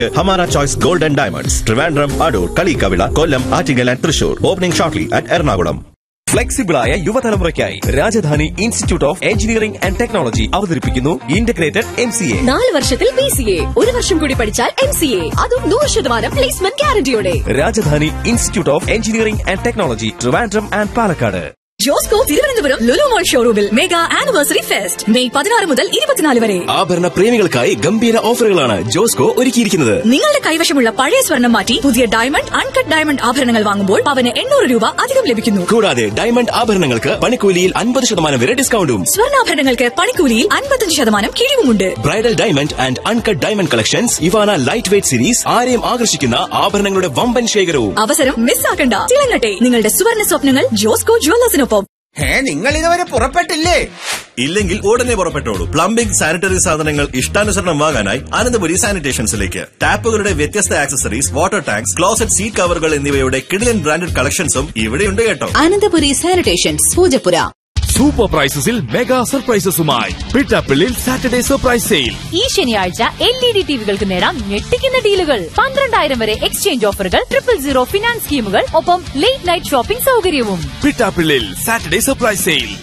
ഹമാര choice gold and diamonds Trivandrum Adoor Kalikkavila Kollam Attingal and Thrissur opening shortly at Ernakulam ഫ്ലെക്സിബിളായ യുവതലമുറയ്ക്കായി Rajadhani institute of engineering and technology അവതരിപ്പിക്കുന്നു integrated M C A നാല് വർഷത്തിൽ ബി സി എ ഒരു വർഷം കൂടി പഠിച്ചാൽ എം സി എ അതും നൂറ് ശതമാനം പ്ലേസ്മെന്റ് ഗ്യാരണ്ടിയോടെ Rajadhani institute of engineering and technology Trivandrum and Palakkad Josco Thiruvananthapuram Lulu mall ഷോറൂമിൽ മെഗാ ആനിവേഴ്സറി ഫെസ്റ്റ് മെയ് പതിനാറ് മുതൽ ഇരുപത്തിനാല് വരെ ആഭരണ പ്രേമികൾക്കായി ഗംഭീര ഓഫറുകളാണ് ജോസ്കോ ഒരുക്കിയിരിക്കുന്നത് നിങ്ങളുടെ കൈവശമുള്ള പഴയ സ്വർണം മാറ്റി പുതിയ ഡയമണ്ട് അൺകട്ട് ഡയമണ്ട് ആഭരണങ്ങൾ വാങ്ങുമ്പോൾ പവന് എണ്ണൂറ് രൂപ അധികം ലഭിക്കുന്നു കൂടാതെ ഡയമണ്ട് ആഭരണങ്ങൾക്ക് പണിക്കൂലിയിൽ അൻപത് ശതമാനം വരെ ഡിസ്കൗണ്ടും സ്വർണ്ണാഭരണങ്ങൾക്ക് പണിക്കൂലിയിൽ അൻപത്തഞ്ച് ശതമാനം കിഴിവുമുണ്ട് bridal diamond and uncut diamond collections Ivana light weight series ആരെയും ആകർഷിക്കുന്ന ആഭരണങ്ങളുടെ വമ്പൻ ശേഖരവും അവസരം മിസ്സാക്കണ്ട തിളങ്ങട്ടെ നിങ്ങളുടെ സുവർണ സ്വപ്നങ്ങൾ ജോസ്കോ ജ്വല്ലേഴ്സിനൊപ്പം ഏ നിങ്ങൾ ഇതുവരെ പുറപ്പെട്ടില്ലേ ഇല്ലെങ്കിൽ ഉടനെ പുറപ്പെട്ടോളൂ പ്ലംബിംഗ് സാനിറ്ററി സാധനങ്ങൾ ഇഷ്ടാനുസരണം വാങ്ങാനായി അനന്തപുരി സാനിറ്റേഷൻസിലേക്ക് ടാപ്പുകളുടെ വ്യത്യസ്ത accessories water tanks closet seat കവറുകൾ എന്നിവയുടെ കിടിലൻ ബ്രാൻഡഡ് കളക്ഷൻസും ഇവിടെയുണ്ട് കേട്ടോ അനന്തപുരി സാനിറ്റേഷൻസ് പൂജപ്പുര സൂപ്പർ പ്രൈസസിൽ മെഗാ സർപ്രൈസസുമായി പിട്ടാപ്പിള്ളിൽ സാറ്റർഡേ സർപ്രൈസ് സെയിൽ ഈ ശനിയാഴ്ച എൽ ഇ ഡി ടിവികൾക്ക് നേടാം ഞെട്ടിക്കുന്ന ഡീലുകൾ പന്ത്രണ്ടായിരം വരെ എക്സ്ചേഞ്ച് ഓഫറുകൾ ട്രിപ്പിൾ സീറോ ഫിനാൻസ് സ്കീമുകൾ ഒപ്പം ലേറ്റ് നൈറ്റ് ഷോപ്പിംഗ് സൗകര്യവും പിട്ടാപ്പിള്ളിൽ സാറ്റർഡേ സർപ്രൈസ് സെയിൽ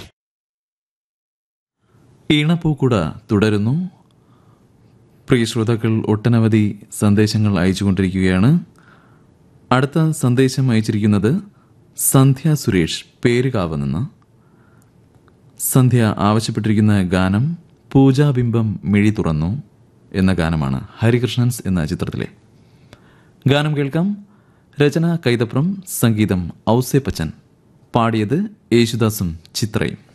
ഈണപ്പൂക്കുട തുടരുന്നു പ്രിയ ശ്രോതാക്കൾ ഒട്ടനവധി സന്ദേശങ്ങൾ അയച്ചുകൊണ്ടിരിക്കുകയാണ് അടുത്ത സന്ദേശം അയച്ചിരിക്കുന്നത് സന്ധ്യ സുരേഷ് പേരുകാവ് നിന്ന് സന്ധ്യ ആവശ്യപ്പെട്ടിരിക്കുന്ന ഗാനം പൂജാബിംബം മിഴി തുറന്നു എന്ന ഗാനമാണ് ഹരികൃഷ്ണൻസ് എന്ന ചിത്രത്തിലെ ഗാനം കേൾക്കാം രചന കൈതപ്രം സംഗീതം ഔസേപ്പച്ചൻ പാടിയത് യേശുദാസും ചിത്രയും